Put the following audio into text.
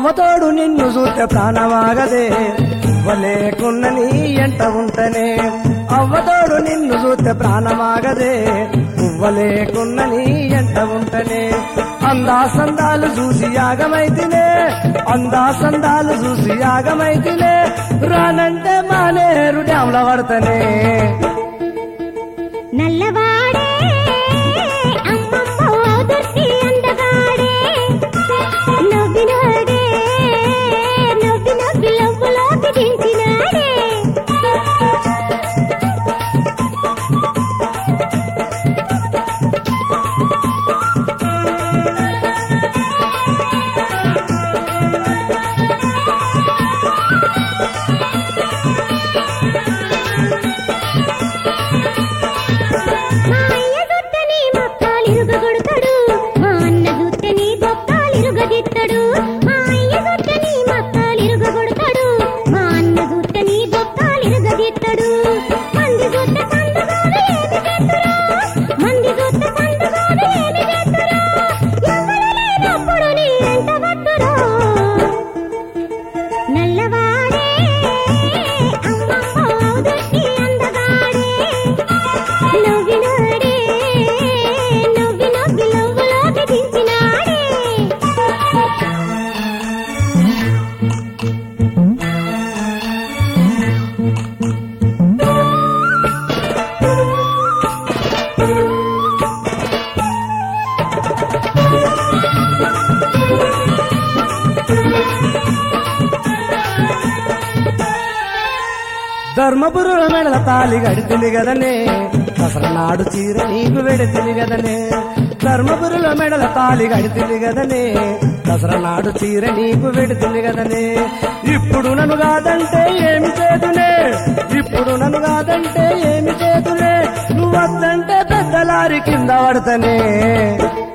అవ్వతోడు నిన్ను చూస్తే ప్రాణమాగదే వలేకున్న నీ ఎంట ఉంటనే అవ్వతోడు నిన్ను చూస్తే ప్రాణమాగదే పువ్వలేకున్న నీ ఎంట ఉంటనే అందా సందాలు చూసి యాగమైతినే అందా సందాలు చూసి యాగమైతినే రానంటే మానేరు డ్యాంల పడతనే నల్లవాడే అమ్మమ్మ దుర్తి అందగాడే నవ్వినాడే నవ్వి నవ్వి లవ్వులోకి దించినాడే మా అయ్య జుట్టని మక్కాలిరుగగొడతాడు మా అన్న జుట్టని బొక్కాలిరుగదిత్తడు మా అయ్య జుట్టని మక్కాలిరుగగొడతాడు మా అన్న జుట్టని బొక్కాలిరుగదిత్తడు మంది జుట్ట సందుగాడు ఏమి చేస్తురా మంది జుట్ట సందుగాడు ఏమి చేస్తురా ఎవరు లేనప్పుడు నీ ఎంట వద్దురా నల్లవాడే అమ్మమ్మ ఔదట్టి అందగాడే నవ్వినాడే నవ్వి నవ్వి లవ్వులోకి దించినాడే ధర్మపురుల మెడల తాలి గడితిని గదనే దసరనాడు చీర నీకు వెడితిని గదనే ధర్మపురుల మెడల తాలి గడితిని గదనే దసరనాడు చీర నీకు వెడితిని గదనే ఇప్పుడు నన్ను కాదంటే ఏమి చేతులే ఇప్పుడు నన్ను కాదంటే ఏమి చేతులే నువ్వు వద్దంటే పెద్ద లారీ కింద పడతనే